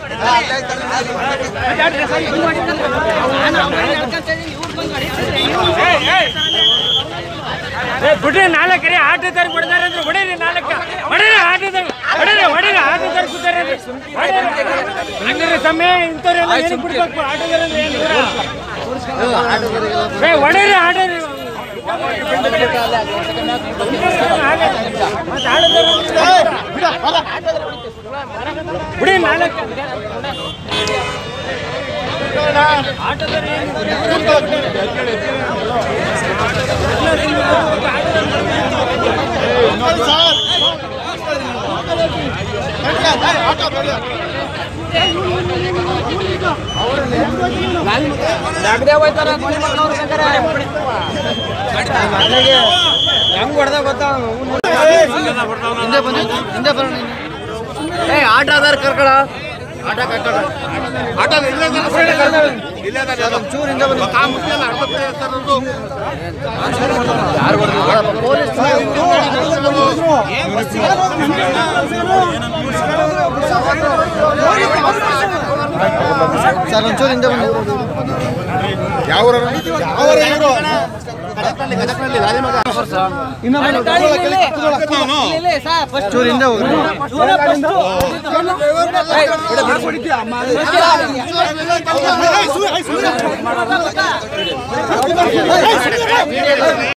ಬಿಡ್ರಿ ನಾಲ್ಕರಿ ಆಟೋದಾರ ಕೊಡ್ತಾರೆ ಅಂದ್ರೆ ಹೊಡೀರಿ ನಾಲ್ಕ ಹೊಡೀರಿ ಆಟೋದಾರ ಹೊಡೀರಿ ಹೊಡೀರಿ ಆಟೋದಾರ ಕೂತಾರೆ ಅಂದ್ರೆ ಹಂಗಾರೆ ಸಮಯ ಇಂಥವ್ರೆಲ್ಲ ಏನು ಬಿಡ್ಬೇಕು ಆಟೋದಾರ ಅಂದ್ರೆ ಏನು ದೂರ? ಏ ಹೊಡೀರಿ ಆಟೋರಿ ಮತ್ತೆ ಆಟೋದಾರ ಬಿಡಿ ನಾಲ್ಕು ಆಟೋದಾರ ಏನು ಹೆಂಗ್ ಹೊಡೆದ ಗೊತ್ತಾ ಹಿಂದೆ ಬನ್ನಿ ಹಿಂದೆ ಬರೋಣ ಏ ಆಟ ಅದಾರ ಕರ್ಕಳ ಆಟ ಕರ್ಕಳ ಆಟ ಚೂರು ಹಿಂದೆ ಬನ್ನಿ ಯಾರು ಪೊಲೀಸ್ ಸರ್ ಒಂಚೂರು ಹಿಂದೆ ಬನ್ನಿ ಚೂರು ಹಿಂದೆ ಹೋಗ್ರಿ